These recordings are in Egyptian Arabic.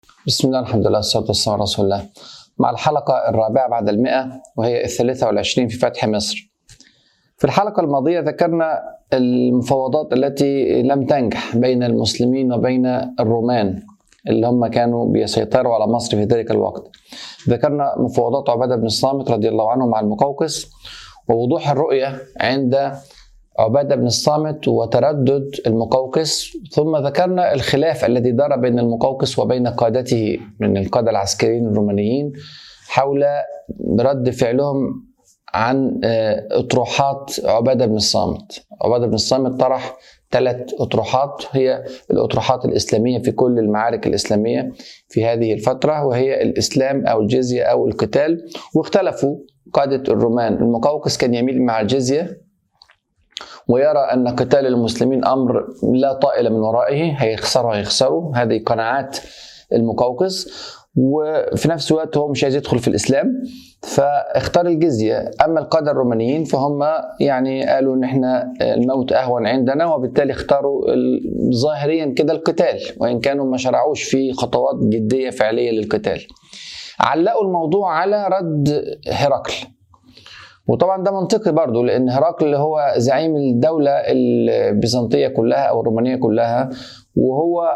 بسم الله الحمد لله والصلاة والسلام على رسول الله مع الحلقة الرابعة بعد المئة وهي الثالثة والعشرين في فتح مصر في الحلقة الماضية ذكرنا المفاوضات التي لم تنجح بين المسلمين وبين الرومان اللي هم كانوا بيسيطروا على مصر في ذلك الوقت ذكرنا مفاوضات عبادة بن الصامت رضي الله عنه مع المقوقس ووضوح الرؤية عند عبادة بن الصامت وتردد المقوقس ثم ذكرنا الخلاف الذي دار بين المقوقس وبين قادته من القادة العسكريين الرومانيين حول رد فعلهم عن اطروحات عباده بن الصامت عباده بن الصامت طرح ثلاث اطروحات هي الاطروحات الاسلاميه في كل المعارك الاسلاميه في هذه الفتره وهي الاسلام او الجزيه او القتال واختلفوا قاده الرومان المقوقس كان يميل مع الجزيه ويرى ان قتال المسلمين امر لا طائل من ورائه هيخسروا هيخسروا هذه قناعات المقوقس وفي نفس الوقت هو مش عايز يدخل في الاسلام فاختار الجزيه اما القاده الرومانيين فهم يعني قالوا ان احنا الموت اهون عندنا وبالتالي اختاروا ظاهريا كده القتال وان كانوا ما شرعوش في خطوات جديه فعليه للقتال علقوا الموضوع على رد هرقل وطبعا ده منطقي برضه لان هرقل هو زعيم الدوله البيزنطيه كلها او الرومانيه كلها وهو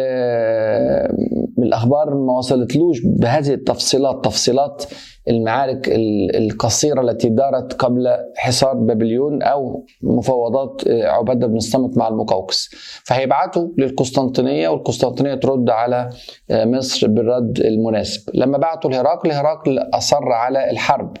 الاخبار ما وصلتلوش بهذه التفصيلات تفصيلات المعارك القصيره التي دارت قبل حصار بابليون او مفاوضات عباده بن الصامت مع المقوقس فهيبعتوا للقسطنطينيه والقسطنطينيه ترد على مصر بالرد المناسب لما بعتوا لهرقل هرقل اصر على الحرب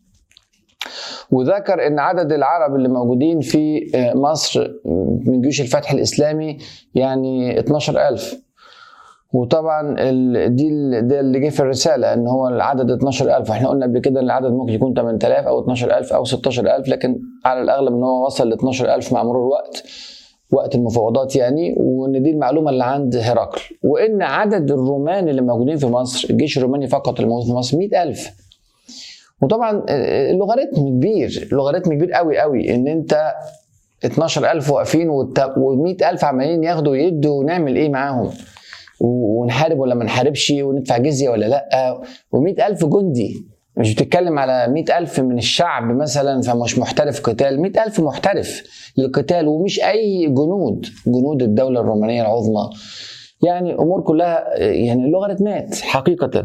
وذكر ان عدد العرب اللي موجودين في مصر من جيوش الفتح الاسلامي يعني 12000 وطبعا دي ده اللي جه في الرساله ان هو العدد 12000 واحنا قلنا قبل كده ان العدد ممكن يكون 8000 او 12000 او 16000 لكن على الاغلب ان هو وصل ل 12000 مع مرور الوقت وقت المفاوضات يعني وان دي المعلومه اللي عند هرقل وان عدد الرومان اللي موجودين في مصر الجيش الروماني فقط اللي موجود في مصر 100000 وطبعا اللوغاريتم كبير اللوغاريتم كبير قوي قوي ان انت 12000 واقفين و100000 عمالين ياخدوا ويدوا ونعمل ايه معاهم ونحارب ولا ما نحاربش وندفع جزيه ولا لا و100000 جندي مش بتتكلم على 100000 من الشعب مثلا فمش محترف قتال 100000 محترف للقتال ومش اي جنود جنود الدوله الرومانيه العظمى يعني امور كلها يعني اللوغاريتمات حقيقه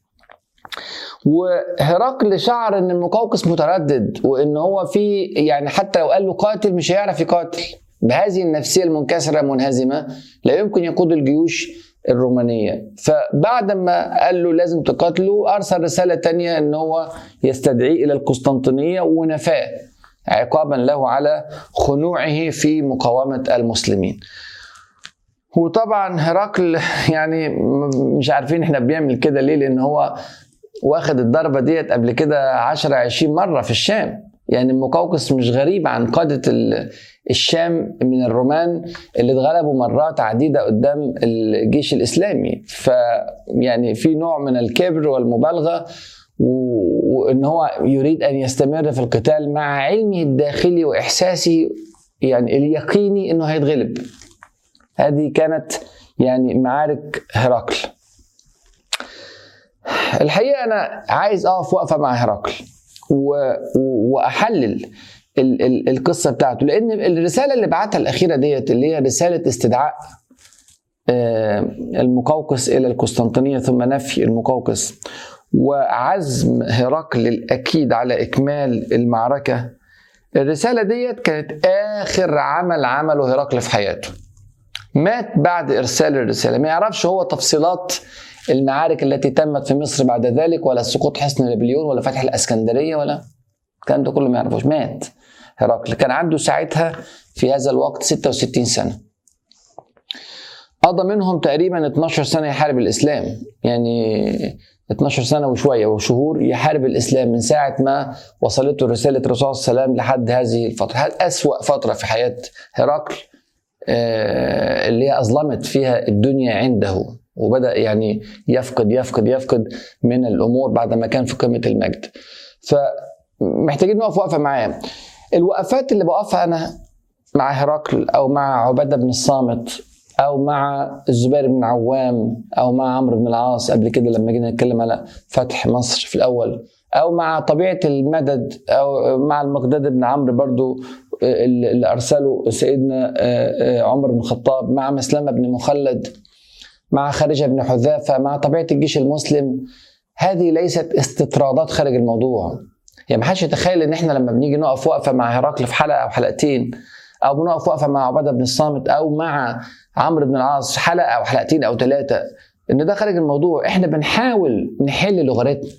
وهرقل شعر ان المقوقس متردد وان هو في يعني حتى لو قال له قاتل مش هيعرف يقاتل بهذه النفسيه المنكسره منهزمه لا يمكن يقود الجيوش الرومانيه فبعد ما قال له لازم تقاتله ارسل رساله تانية ان هو يستدعيه الى القسطنطينيه ونفاه عقابا له على خنوعه في مقاومه المسلمين وطبعا هرقل يعني مش عارفين احنا بيعمل كده ليه لان هو واخد الضربة ديت قبل كده 10 20 مرة في الشام يعني المقوقس مش غريب عن قادة الشام من الرومان اللي اتغلبوا مرات عديدة قدام الجيش الإسلامي فيعني في نوع من الكبر والمبالغة وان هو يريد ان يستمر في القتال مع علمه الداخلي واحساسه يعني اليقيني انه هيتغلب هذه كانت يعني معارك هرقل الحقيقه انا عايز اقف وقفه مع هرقل و... واحلل ال... ال... القصه بتاعته لان الرساله اللي بعتها الاخيره ديت اللي هي رساله استدعاء المقوقس الى القسطنطينيه ثم نفي المقوقس وعزم هرقل الاكيد على اكمال المعركه الرساله ديت كانت اخر عمل عمله هرقل في حياته مات بعد ارسال الرساله ما يعرفش هو تفصيلات المعارك التي تمت في مصر بعد ذلك ولا سقوط حصن نابليون ولا فتح الاسكندريه ولا الكلام ده كله ما يعرفوش مات هرقل كان عنده ساعتها في هذا الوقت 66 سنه قضى منهم تقريبا 12 سنه يحارب الاسلام يعني 12 سنه وشويه وشهور يحارب الاسلام من ساعه ما وصلته رساله الرسول صلى الله عليه وسلم لحد هذه الفتره هذه اسوا فتره في حياه هرقل اللي هي اظلمت فيها الدنيا عنده وبدا يعني يفقد يفقد يفقد من الامور بعد ما كان في قمه المجد فمحتاجين نقف وقفه معاه الوقفات اللي بوقفها انا مع هرقل او مع عباده بن الصامت او مع الزبير بن عوام او مع عمرو بن العاص قبل كده لما جينا نتكلم على فتح مصر في الاول او مع طبيعه المدد او مع المقداد بن عمرو برضو اللي ارسله سيدنا عمر بن الخطاب مع مسلمه بن مخلد مع خارجه بن حذافه مع طبيعه الجيش المسلم هذه ليست استطرادات خارج الموضوع يعني ما حدش يتخيل ان احنا لما بنيجي نقف وقفه مع هرقل في حلقه او حلقتين او بنقف وقفه مع عباده بن الصامت او مع عمرو بن العاص حلقه او حلقتين او ثلاثه ان ده خارج الموضوع احنا بنحاول نحل لغاريتنا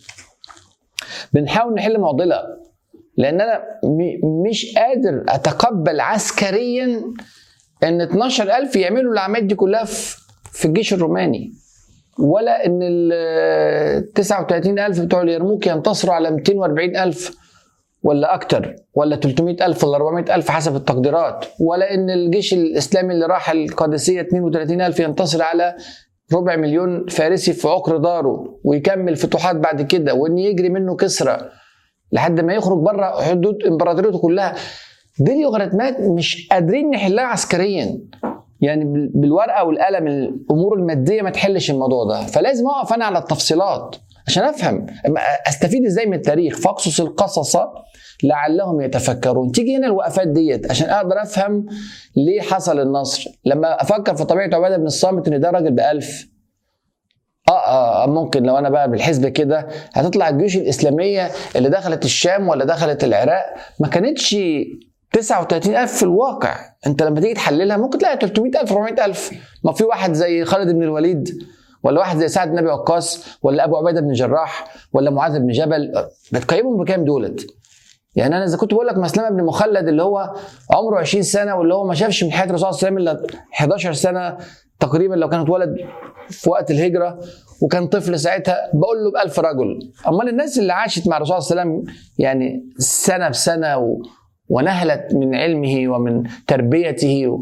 بنحاول نحل معضله لان انا مش قادر اتقبل عسكريا ان 12000 يعملوا العمليات دي كلها في الجيش الروماني ولا ان ال 39000 بتوع اليرموك ينتصروا على 240000 ولا اكتر ولا 300000 ولا 400000 حسب التقديرات ولا ان الجيش الاسلامي اللي راح القادسيه 32000 ينتصر على ربع مليون فارسي في عقر داره ويكمل فتوحات بعد كده وان يجري منه كسرى لحد ما يخرج بره حدود امبراطوريته كلها دي لوغاريتمات مش قادرين نحلها عسكريا يعني بالورقه والقلم الامور الماديه ما تحلش الموضوع ده فلازم اقف انا على التفصيلات عشان افهم استفيد ازاي من التاريخ فاقصص القصص لعلهم يتفكرون تيجي هنا الوقفات ديت عشان اقدر افهم ليه حصل النصر لما افكر في طبيعه عباده بن الصامت ان ده راجل بألف آه, اه ممكن لو انا بقى بالحسب كده هتطلع الجيوش الاسلاميه اللي دخلت الشام ولا دخلت العراق ما كانتش 39000 في الواقع انت لما تيجي تحللها ممكن تلاقي 300000 400000 ما في واحد زي خالد بن الوليد ولا واحد زي سعد بن ابي وقاص ولا ابو عبيده بن جراح ولا معاذ بن جبل بتقيمهم بكام دولت يعني انا اذا كنت بقول لك مسلمه بن مخلد اللي هو عمره 20 سنه واللي هو ما شافش من حياه الرسول صلى الله عليه وسلم الا 11 سنه تقريبا لو كان اتولد في وقت الهجره وكان طفل ساعتها بقول له ب 1000 رجل امال الناس اللي عاشت مع الرسول صلى الله عليه وسلم يعني سنه بسنه و... ونهلت من علمه ومن تربيته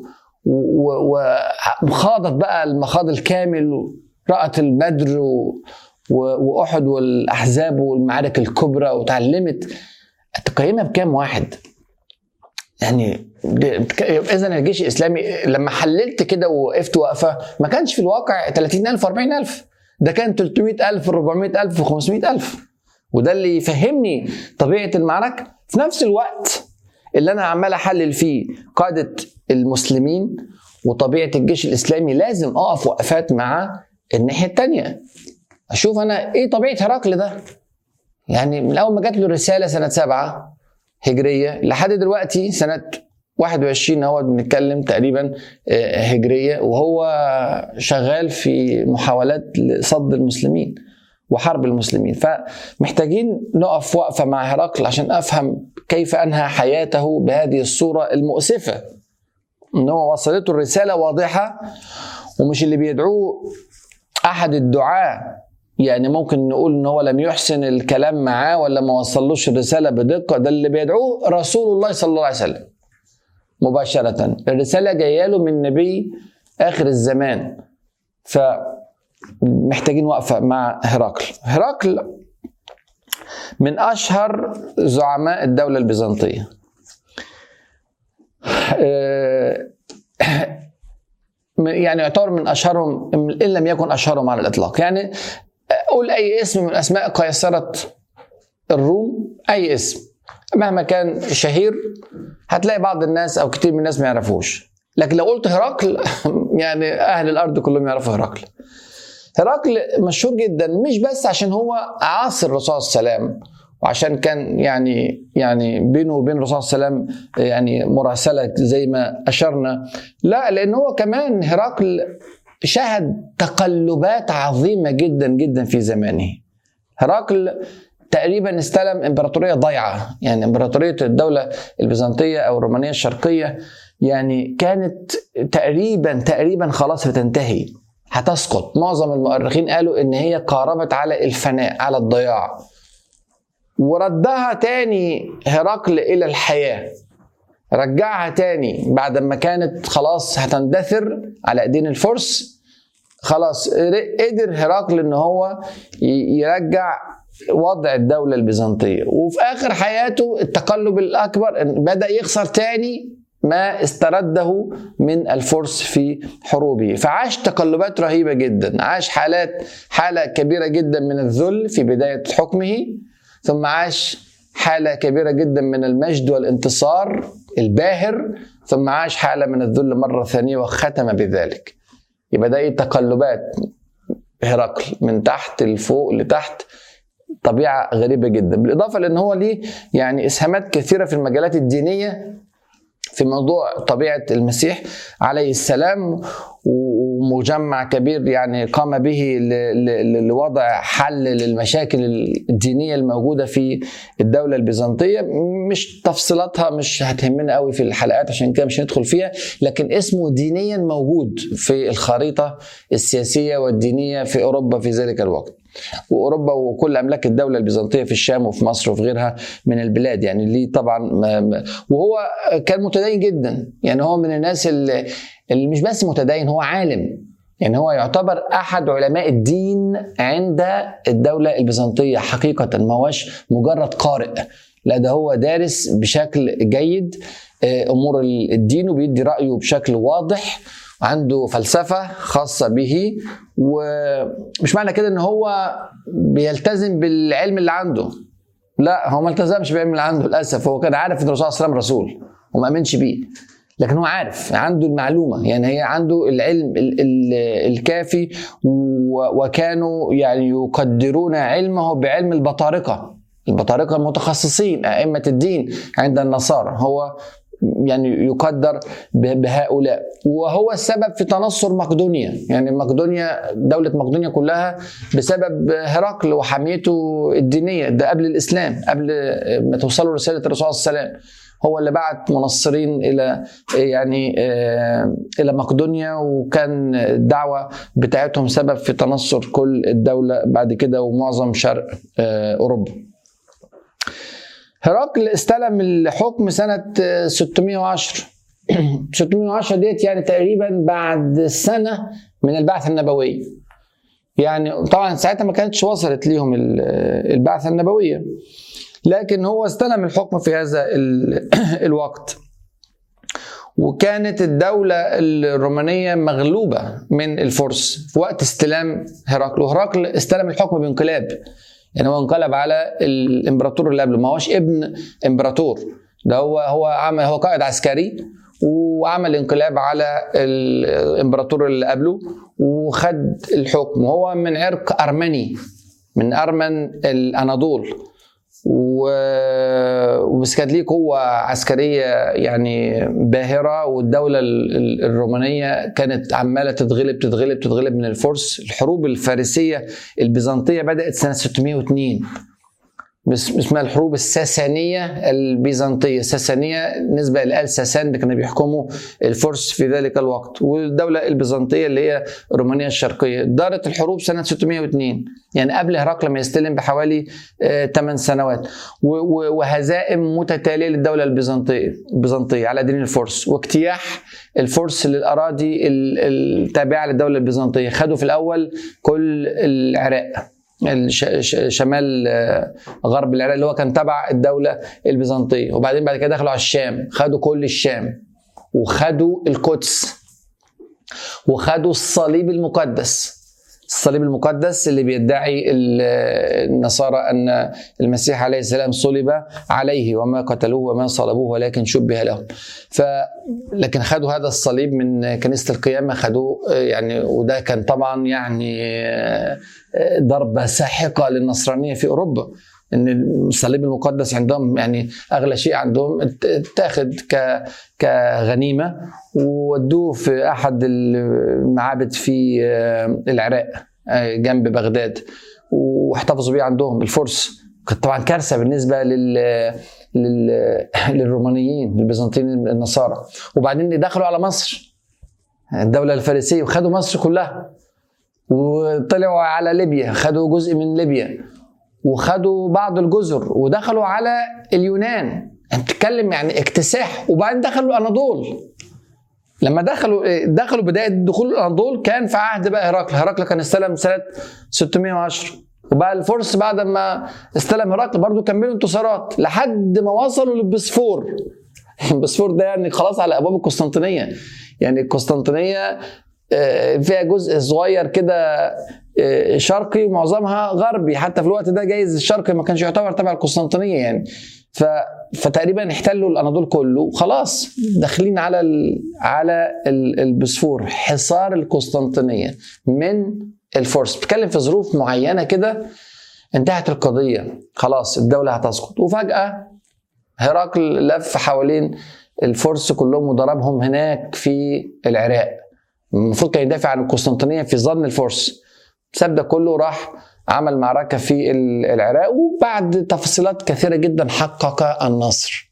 وخاضت بقى المخاض الكامل رأت البدر و... واحد والاحزاب والمعارك الكبرى وتعلمت تقيمها بكام واحد يعني اذا الجيش الاسلامي لما حللت كده ووقفت وقفه ما كانش في الواقع 30000 40000 ده كان 300000 400000 و500000 وده اللي يفهمني طبيعه المعركه في نفس الوقت اللي انا عمال احلل فيه قاده المسلمين وطبيعه الجيش الاسلامي لازم اقف وقفات مع الناحيه الثانيه اشوف انا ايه طبيعه هرقل ده يعني من اول ما جات له الرساله سنه سبعة هجريه لحد دلوقتي سنه 21 اهو بنتكلم تقريبا هجريه وهو شغال في محاولات لصد المسلمين وحرب المسلمين فمحتاجين نقف وقفه مع هرقل عشان افهم كيف انهى حياته بهذه الصوره المؤسفه ان هو وصلته الرساله واضحه ومش اللي بيدعوه احد الدعاه يعني ممكن نقول ان هو لم يحسن الكلام معاه ولا ما وصلوش الرساله بدقه ده اللي بيدعوه رسول الله صلى الله عليه وسلم مباشره الرساله جايه له من نبي اخر الزمان فمحتاجين وقفه مع هرقل هرقل من اشهر زعماء الدوله البيزنطيه يعني يعتبر من اشهرهم ان لم يكن اشهرهم على الاطلاق يعني قول اي اسم من اسماء قيصره الروم اي اسم مهما كان شهير هتلاقي بعض الناس او كتير من الناس ما يعرفوش لكن لو قلت هرقل يعني اهل الارض كلهم يعرفوا هرقل هرقل مشهور جدا مش بس عشان هو عاصر الرسول صلى الله عليه وسلم وعشان كان يعني يعني بينه وبين الرسول صلى الله عليه وسلم يعني مراسله زي ما اشرنا لا لان هو كمان هرقل شهد تقلبات عظيمه جدا جدا في زمانه هرقل تقريبا استلم امبراطوريه ضيعه يعني امبراطوريه الدوله البيزنطيه او الرومانيه الشرقيه يعني كانت تقريبا تقريبا خلاص هتنتهي هتسقط معظم المؤرخين قالوا ان هي قاربت على الفناء على الضياع وردها تاني هرقل الى الحياه رجعها تاني بعد ما كانت خلاص هتندثر على ايدين الفرس خلاص قدر هرقل ان هو يرجع وضع الدولة البيزنطية وفي آخر حياته التقلب الأكبر بدأ يخسر تاني ما استرده من الفرس في حروبه فعاش تقلبات رهيبة جدا عاش حالات حالة كبيرة جدا من الذل في بداية حكمه ثم عاش حالة كبيرة جدا من المجد والانتصار الباهر ثم عاش حالة من الذل مرة ثانية وختم بذلك يبقى ده تقلبات هرقل من تحت لفوق لتحت طبيعة غريبة جدا بالإضافة لأن هو ليه يعني إسهامات كثيرة في المجالات الدينية في موضوع طبيعة المسيح عليه السلام ومجمع كبير يعني قام به لوضع حل للمشاكل الدينية الموجودة في الدولة البيزنطية مش تفصيلاتها مش هتهمنا قوي في الحلقات عشان كده مش هندخل فيها لكن اسمه دينيا موجود في الخريطة السياسية والدينية في أوروبا في ذلك الوقت واوروبا وكل املاك الدوله البيزنطيه في الشام وفي مصر وفي غيرها من البلاد يعني ليه طبعا وهو كان متدين جدا يعني هو من الناس اللي, اللي مش بس متدين هو عالم يعني هو يعتبر احد علماء الدين عند الدوله البيزنطيه حقيقه ما هوش مجرد قارئ لا ده هو دارس بشكل جيد آه، امور الدين وبيدي رايه بشكل واضح عنده فلسفة خاصة به ومش معنى كده ان هو بيلتزم بالعلم اللي عنده لا هو ما التزمش بالعلم اللي عنده للاسف هو كان عارف ان الرسول صلى الله عليه وسلم رسول وما امنش بيه لكن هو عارف عنده المعلومة يعني هي عنده العلم الكافي وكانوا يعني يقدرون علمه بعلم البطارقة البطارقة المتخصصين أئمة الدين عند النصارى هو يعني يقدر بهؤلاء وهو السبب في تنصر مقدونيا يعني مقدونيا دولة مقدونيا كلها بسبب هرقل وحميته الدينية ده قبل الإسلام قبل ما توصلوا رسالة الرسول صلى الله عليه وسلم هو اللي بعت منصرين الى يعني آه، الى مقدونيا وكان الدعوه بتاعتهم سبب في تنصر كل الدوله بعد كده ومعظم شرق آه، اوروبا. هرقل استلم الحكم سنة 610 610 ديت يعني تقريبا بعد سنة من البعثة النبوية يعني طبعا ساعتها ما كانتش وصلت ليهم البعثة النبوية لكن هو استلم الحكم في هذا الوقت وكانت الدولة الرومانية مغلوبة من الفرس في وقت استلام هرقل وهرقل استلم الحكم بانقلاب يعني هو انقلب على الامبراطور اللي قبله ما هوش ابن امبراطور ده هو هو عمل هو قائد عسكري وعمل انقلاب على الامبراطور اللي قبله وخد الحكم وهو من عرق ارمني من ارمن الاناضول وبس كانت ليه قوة عسكرية يعني باهرة والدولة الرومانية كانت عمالة تتغلب تتغلب تتغلب من الفرس الحروب الفارسية البيزنطية بدأت سنة 602 اسمها الحروب الساسانية البيزنطية الساسانية نسبة لآل ساسان اللي كانوا بيحكموا الفرس في ذلك الوقت والدولة البيزنطية اللي هي رومانيا الشرقية دارت الحروب سنة 602 يعني قبل هرقل ما يستلم بحوالي 8 آه، سنوات وهزائم متتالية للدولة البيزنطية البيزنطية على دين الفرس واجتياح الفرس للأراضي التابعة للدولة البيزنطية خدوا في الأول كل العراق شمال آه، غرب العراق اللي هو كان تبع الدوله البيزنطيه وبعدين بعد كده دخلوا على الشام خدوا كل الشام وخدوا القدس وخدوا الصليب المقدس الصليب المقدس اللي بيدعي النصارى ان المسيح عليه السلام صلب عليه وما قتلوه وما صلبوه ولكن شبه لهم ف لكن خدوا هذا الصليب من كنيسه القيامه خدوه يعني وده كان طبعا يعني ضربه ساحقه للنصرانيه في اوروبا ان الصليب المقدس عندهم يعني اغلى شيء عندهم اتاخد ك كغنيمه وودوه في احد المعابد في آه، العراق آه، جنب بغداد واحتفظوا بيه عندهم الفرس كانت طبعا كارثه بالنسبه لل لل للرومانيين البيزنطيين النصارى وبعدين دخلوا على مصر الدوله الفارسيه وخدوا مصر كلها وطلعوا على ليبيا خدوا جزء من ليبيا وخدوا بعض الجزر ودخلوا على اليونان انت بتتكلم يعني اكتساح وبعدين دخلوا الاناضول لما دخلوا دخلوا بدايه دخول الاناضول كان في عهد بقى هرقل هرقل كان استلم سنه 610 وبقى الفرس بعد ما استلم هرقل برضه كملوا انتصارات لحد ما وصلوا للبسفور البسفور ده يعني خلاص على ابواب القسطنطينيه يعني القسطنطينيه آه، فيها جزء صغير كده آه، شرقي ومعظمها غربي حتى في الوقت ده جايز الشرقي ما كانش يعتبر تبع القسطنطينيه يعني ف فتقريبا احتلوا الاناضول كله خلاص داخلين على ال... على البسفور حصار القسطنطينيه من الفرس بتكلم في ظروف معينه كده انتهت القضيه خلاص الدوله هتسقط وفجاه هرقل لف حوالين الفرس كلهم وضربهم هناك في العراق المفروض كان يدافع عن القسطنطينيه في ظن الفرس ساب ده كله راح عمل معركة في العراق وبعد تفصيلات كثيرة جدا حقق النصر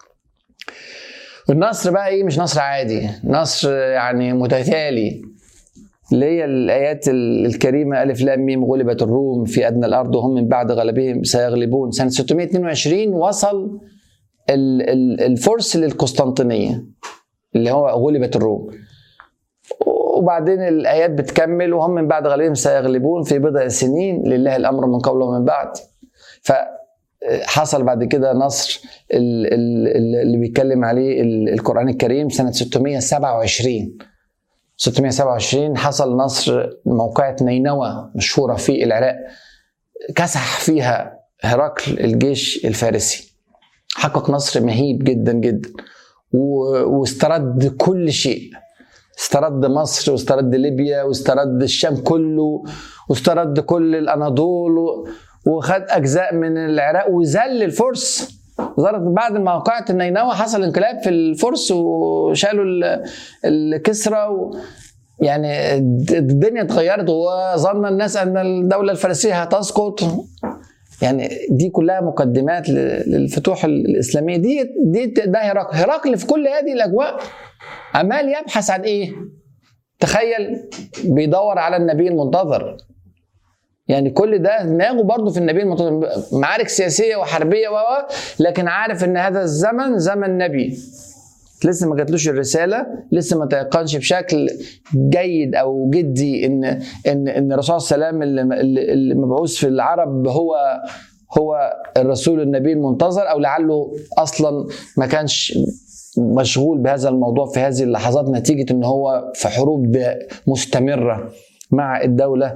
النصر بقى ايه مش نصر عادي نصر يعني متتالي اللي هي الآيات الكريمة ألف لام ميم غلبت الروم في أدنى الأرض وهم من بعد غلبهم سيغلبون سنة 622 وصل الفرس للقسطنطينية اللي هو غلبت الروم وبعدين الايات بتكمل وهم من بعد غالبهم سيغلبون في بضع سنين لله الامر من قبل ومن بعد فحصل بعد كده نصر اللي بيتكلم عليه القران الكريم سنه 627 627 حصل نصر موقعة نينوى مشهورة في العراق كسح فيها هرقل الجيش الفارسي حقق نصر مهيب جدا جدا واسترد كل شيء استرد مصر واسترد ليبيا واسترد الشام كله واسترد كل الاناضول وخد اجزاء من العراق وذل الفرس ظهرت بعد ما وقعت النينوى حصل انقلاب في الفرس وشالوا الكسرى و يعني الدنيا اتغيرت وظن الناس ان الدوله الفارسيه هتسقط يعني دي كلها مقدمات للفتوح الاسلاميه دي دي ده هرقل هرقل في كل هذه الاجواء عمال يبحث عن ايه تخيل بيدور على النبي المنتظر يعني كل ده دماغه برضه في النبي المنتظر معارك سياسيه وحربيه و لكن عارف ان هذا الزمن زمن نبي لسه ما جاتلوش الرساله لسه ما تيقنش بشكل جيد او جدي ان ان ان الرسول صلى الله عليه وسلم اللي مبعوث في العرب هو هو الرسول النبي المنتظر او لعله اصلا ما كانش مشغول بهذا الموضوع في هذه اللحظات نتيجه ان هو في حروب مستمره مع الدوله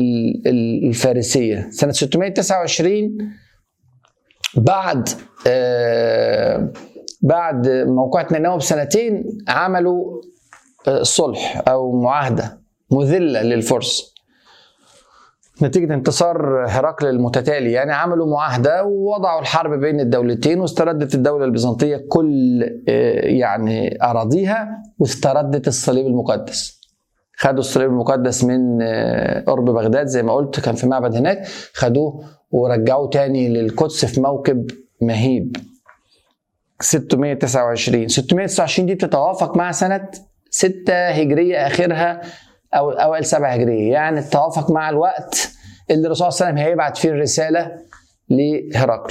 الفارسيه سنه 629 بعد آه بعد موقعة نينوى بسنتين عملوا آه، صلح او معاهده مذله للفرس نتيجة انتصار هرقل المتتالي يعني عملوا معاهدة ووضعوا الحرب بين الدولتين واستردت الدولة البيزنطية كل آه، يعني أراضيها واستردت الصليب المقدس خدوا الصليب المقدس من آه، قرب بغداد زي ما قلت كان في معبد هناك خدوه ورجعوه تاني للقدس في موكب مهيب 629 629 دي بتتوافق مع سنة 6 هجرية آخرها او اوائل سبعة هجريه يعني التوافق مع الوقت اللي الرسول صلى الله عليه وسلم هيبعت فيه الرساله لهرقل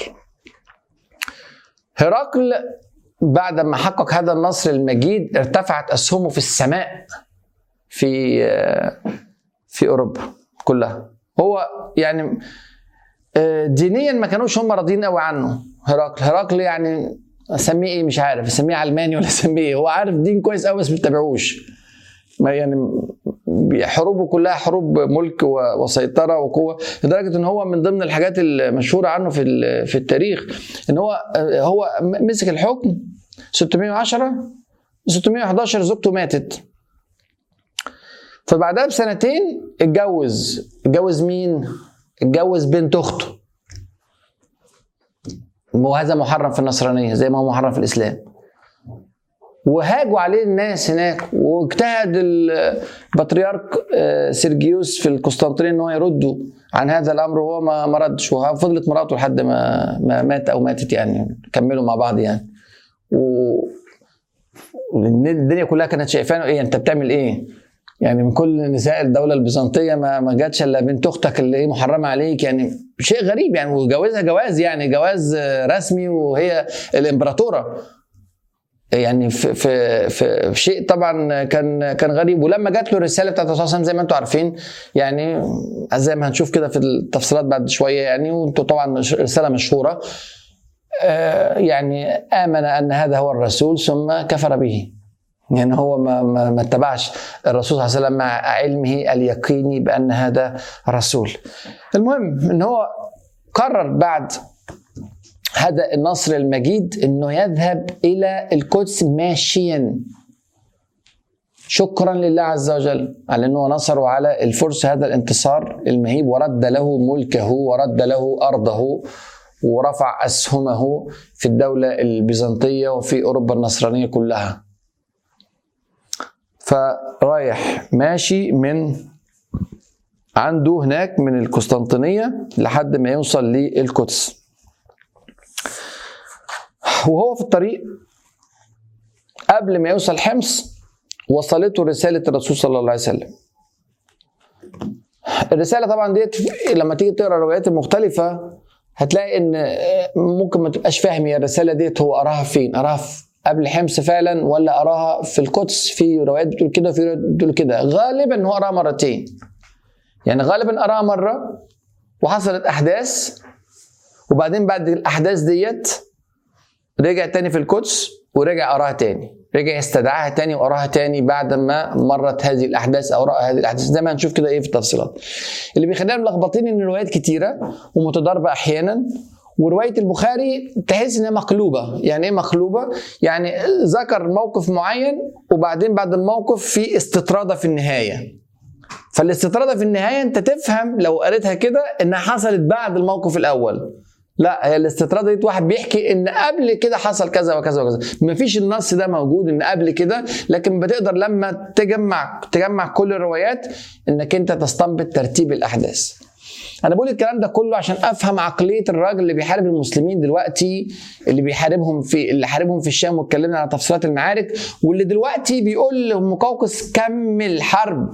هرقل بعد ما حقق هذا النصر المجيد ارتفعت اسهمه في السماء في في اوروبا كلها هو يعني دينيا ما كانوش هم راضيين قوي عنه هرقل هرقل يعني اسميه ايه مش عارف اسميه علماني ولا اسميه ايه هو عارف دين كويس قوي بس ما بيتبعوش ما يعني حروبه كلها حروب ملك وسيطره وقوه لدرجه ان هو من ضمن الحاجات المشهوره عنه في في التاريخ ان هو هو مسك الحكم 610 611 زوجته ماتت فبعدها بسنتين اتجوز اتجوز مين؟ اتجوز بنت اخته وهذا محرم في النصرانيه زي ما هو محرم في الاسلام وهاجوا عليه الناس هناك واجتهد البطريرك آه، سيرجيوس في القسطنطينيه ان هو يرده عن هذا الامر وهو ما ردش وفضلت مراته لحد ما ما مات او ماتت يعني كملوا مع بعض يعني و الدنيا كلها كانت شايفانه ايه انت بتعمل ايه؟ يعني من كل نساء الدوله البيزنطيه ما ما جاتش الا بنت اختك اللي هي محرمه عليك يعني شيء غريب يعني وجوازها جواز يعني جواز رسمي وهي الامبراطوره يعني في في في شيء طبعا كان كان غريب ولما جات له الرساله بتاعت الرسول صلى الله عليه وسلم زي ما انتم عارفين يعني زي ما هنشوف كده في التفصيلات بعد شويه يعني وانتم طبعا رساله مشهوره آه، يعني آمن أن هذا هو الرسول ثم كفر به يعني هو ما ما, ما اتبعش الرسول صلى الله عليه وسلم مع علمه اليقيني بأن هذا رسول المهم أن هو قرر بعد هذا النصر المجيد أنه يذهب إلى القدس ماشيا شكرا لله عز وجل على انه نصره على الفرس هذا الانتصار المهيب ورد له ملكه ورد له ارضه ورفع اسهمه في الدوله البيزنطيه وفي اوروبا النصرانيه كلها. فرايح ماشي من عنده هناك من القسطنطينيه لحد ما يوصل للقدس. وهو في الطريق قبل ما يوصل حمص وصلته رسالة الرسول صلى الله عليه وسلم الرسالة طبعا ديت لما تيجي تقرا الروايات المختلفة هتلاقي ان ممكن ما تبقاش فاهم هي الرسالة ديت هو قراها فين قراها قبل حمص فعلا ولا قراها في القدس في روايات بتقول كده وفي روايات بتقول كده غالبا هو قراها مرتين يعني غالبا قراها مرة وحصلت أحداث وبعدين بعد الأحداث ديت رجع تاني في القدس ورجع قراها تاني رجع استدعاها تاني وقراها تاني بعد ما مرت هذه الاحداث او راى هذه الاحداث زي ما هنشوف كده ايه في التفصيلات اللي بيخلينا ملخبطين ان الروايات كتيره ومتضاربه احيانا وروايه البخاري تحس انها مقلوبه يعني ايه مقلوبه يعني ذكر موقف معين وبعدين بعد الموقف في استطراده في النهايه فالاستطراده في النهايه انت تفهم لو قريتها كده انها حصلت بعد الموقف الاول لا هي الاستطراد دي واحد بيحكي ان قبل كده حصل كذا وكذا وكذا مفيش النص ده موجود ان قبل كده لكن بتقدر لما تجمع تجمع كل الروايات انك انت تستنبط ترتيب الاحداث انا بقول الكلام ده كله عشان افهم عقليه الراجل اللي بيحارب المسلمين دلوقتي اللي بيحاربهم في اللي حاربهم في الشام واتكلمنا على تفصيلات المعارك واللي دلوقتي بيقول لمقوقس كمل حرب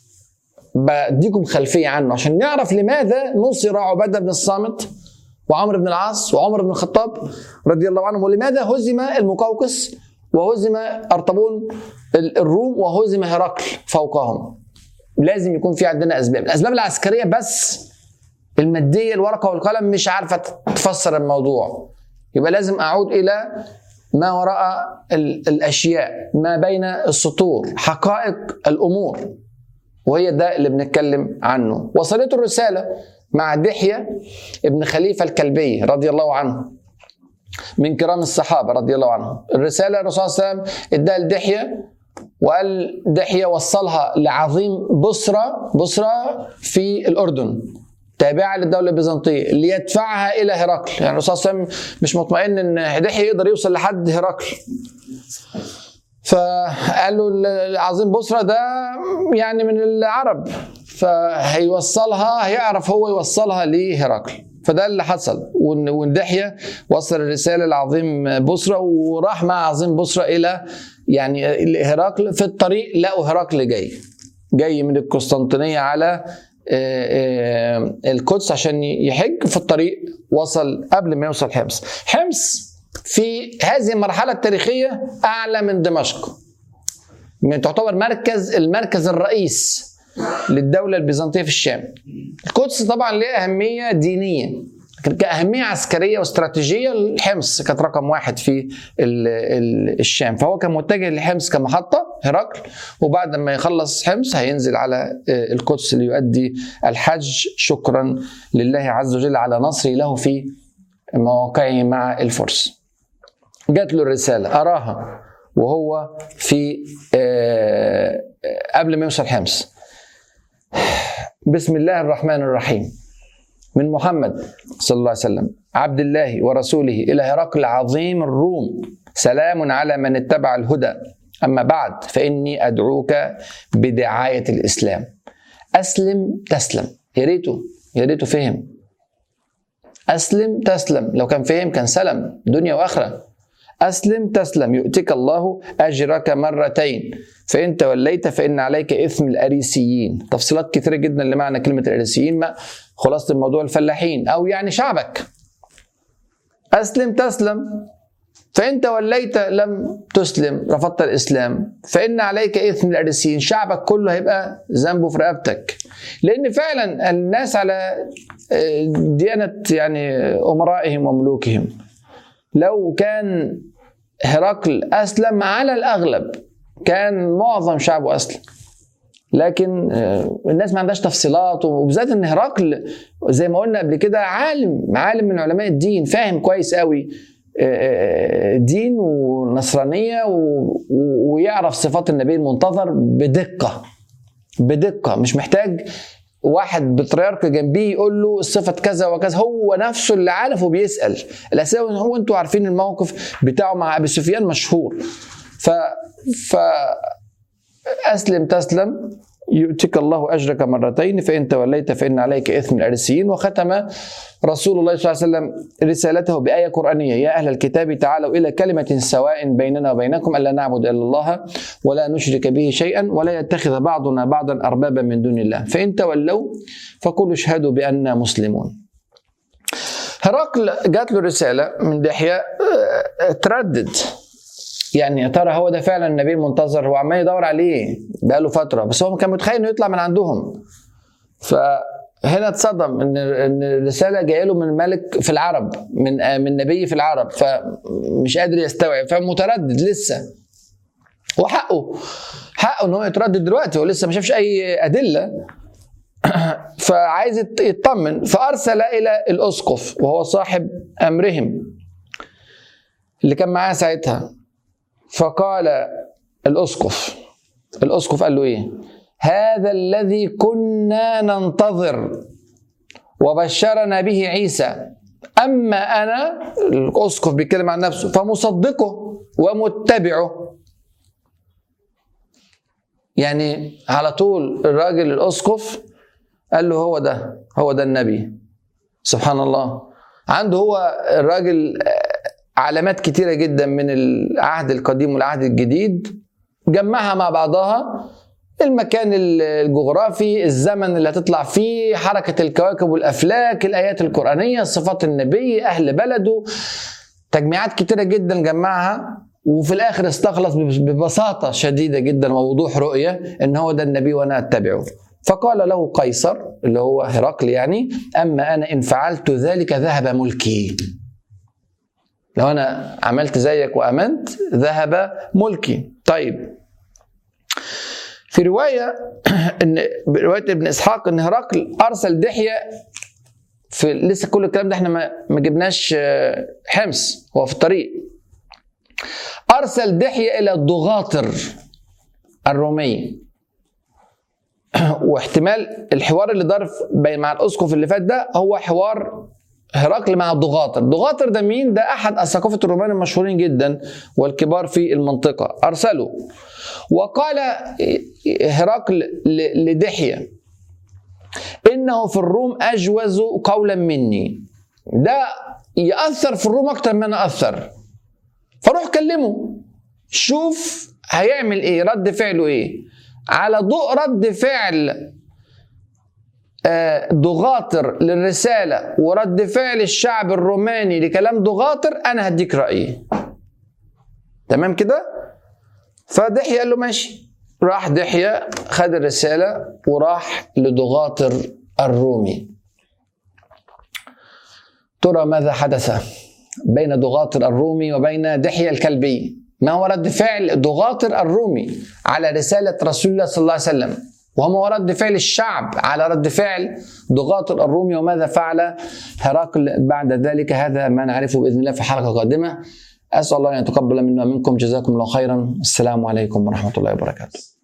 بديكم خلفيه عنه عشان نعرف لماذا نصر عباده بن الصامت وعمر بن العاص وعمر بن الخطاب رضي الله عنهم ولماذا هزم المقوقس وهزم أرطبون الروم وهزم هرقل فوقهم لازم يكون في عندنا أسباب الأسباب العسكرية بس المادية الورقة والقلم مش عارفة تفسر الموضوع يبقى لازم أعود إلى ما وراء الأشياء ما بين السطور حقائق الأمور وهي ده اللي بنتكلم عنه وصلته الرسالة مع دحية ابن خليفة الكلبي رضي الله عنه من كرام الصحابة رضي الله عنهم الرسالة الرسول صلى الله عليه وسلم اداها لدحية وقال دحية وصلها لعظيم بصرة بصرة في الأردن تابعة للدولة البيزنطية ليدفعها إلى هرقل يعني الرسول صلى الله عليه وسلم مش مطمئن إن دحية يقدر يوصل لحد هرقل فقال له العظيم بصرة ده يعني من العرب فهيوصلها هيعرف هو يوصلها لهرقل فده اللي حصل وندحية وصل الرسالة لعظيم بصرة وراح مع عظيم بصرة إلى يعني هرقل في الطريق لقوا هرقل جاي جاي من القسطنطينية على القدس عشان يحج في الطريق وصل قبل ما يوصل حمص حمص في هذه المرحلة التاريخية أعلى من دمشق من تعتبر مركز المركز الرئيس للدولة البيزنطية في الشام القدس طبعا ليها أهمية دينية كأهمية عسكرية واستراتيجية الحمص كانت رقم واحد في ال ال الشام فهو كان متجه لحمص كمحطة هرقل وبعد ما يخلص حمص هينزل على القدس ليؤدي الحج شكرا لله عز وجل على نصره له في مواقعه مع الفرس جات له الرسالة أراها وهو في قبل ما يوصل حمص بسم الله الرحمن الرحيم من محمد صلى الله عليه وسلم عبد الله ورسوله إلى هرقل عظيم الروم سلام على من اتبع الهدى أما بعد فإني أدعوك بدعاية الإسلام أسلم تسلم يا ريته يا ريته فهم أسلم تسلم لو كان فهم كان سلم دنيا وآخرة أسلم تسلم يؤتك الله أجرك مرتين فإن توليت فإن عليك إثم الأريسيين تفصيلات كثيرة جدا لمعنى كلمة الأريسيين ما خلاصة الموضوع الفلاحين أو يعني شعبك أسلم تسلم فإن توليت لم تسلم رفضت الإسلام فإن عليك إثم الأريسيين شعبك كله هيبقى ذنبه في رقبتك لأن فعلا الناس على ديانة يعني أمرائهم وملوكهم لو كان هرقل اسلم على الاغلب كان معظم شعبه اسلم لكن آه، الناس ما عندهاش تفصيلات وبالذات ان هرقل زي ما قلنا قبل كده عالم عالم من علماء الدين فاهم كويس قوي آه، دين ونصرانيه ويعرف صفات النبي المنتظر بدقه بدقه مش محتاج واحد بطريرك جنبيه يقول له صفة كذا وكذا هو نفسه اللي عارف وبيسأل الأسئلة هو أنتوا عارفين الموقف بتاعه مع أبي سفيان مشهور ف ف أسلم تسلم يؤتك الله أجرك مرتين فإن توليت فإن عليك إثم الأرسيين وختم رسول الله صلى الله عليه وسلم رسالته بآية قرآنية يا أهل الكتاب تعالوا إلى كلمة سواء بيننا وبينكم ألا نعبد إلا الله ولا نشرك به شيئا ولا يتخذ بعضنا بعضا أربابا من دون الله فإن تولوا فقولوا اشهدوا بأننا مسلمون هرقل جات له رسالة من دحية آه، تردد يعني يا ترى هو ده فعلا النبي المنتظر هو عمال يدور عليه بقاله فتره بس هو كان متخيل انه يطلع من عندهم فهنا اتصدم ان ان الرساله جايه له من ملك في العرب من من نبي في العرب فمش قادر يستوعب فمتردد لسه وحقه حقه ان هو يتردد دلوقتي هو لسه ما شافش اي ادله فعايز يطمن فارسل الى الاسقف وهو صاحب امرهم اللي كان معاه ساعتها فقال الاسقف الاسقف قال له ايه هذا الذي كنا ننتظر وبشرنا به عيسى اما انا الاسقف بيتكلم عن نفسه فمصدقه ومتبعه يعني على طول الراجل الاسقف قال له هو ده هو ده النبي سبحان الله عنده هو الراجل علامات كتيره جدا من العهد القديم والعهد الجديد جمعها مع بعضها المكان الجغرافي الزمن اللي هتطلع فيه حركة الكواكب والأفلاك الآيات القرآنية صفات النبي أهل بلده تجميعات كتيرة جدا جمعها وفي الآخر استخلص ببساطة شديدة جدا ووضوح رؤية إن هو ده النبي وأنا أتبعه فقال له قيصر اللي هو هرقل يعني أما أنا إن فعلت ذلك ذهب ملكي لو انا عملت زيك وامنت ذهب ملكي طيب في روايه ان روايه ابن اسحاق ان هرقل ارسل دحيه في لسه كل الكلام ده احنا ما جبناش آه، حمص هو في الطريق ارسل دحيه الى الضغاطر الرومي واحتمال الحوار اللي دار مع الاسقف اللي فات ده هو حوار هرقل مع الضغاطر الضغاطر ده مين ده احد الثقافه الرومان المشهورين جدا والكبار في المنطقه ارسلوا وقال هرقل لدحيه انه في الروم اجوز قولا مني ده ياثر في الروم اكتر ما انا اثر فروح كلمه شوف هيعمل ايه رد فعله ايه على ضوء رد فعل ضغاطر للرسالة ورد فعل الشعب الروماني لكلام ضغاطر أنا هديك رأيي تمام كده فدحية قال له ماشي راح دحية خد الرسالة وراح لضغاطر الرومي ترى ماذا حدث بين ضغاطر الرومي وبين دحية الكلبي ما هو رد فعل ضغاطر الرومي على رسالة رسول الله صلى الله عليه وسلم وما هو رد فعل الشعب على رد فعل ضغاط الرومي وماذا فعل هرقل بعد ذلك هذا ما نعرفه باذن الله في حلقه قادمه اسال الله ان يتقبل منا ومنكم جزاكم الله خيرا السلام عليكم ورحمه الله وبركاته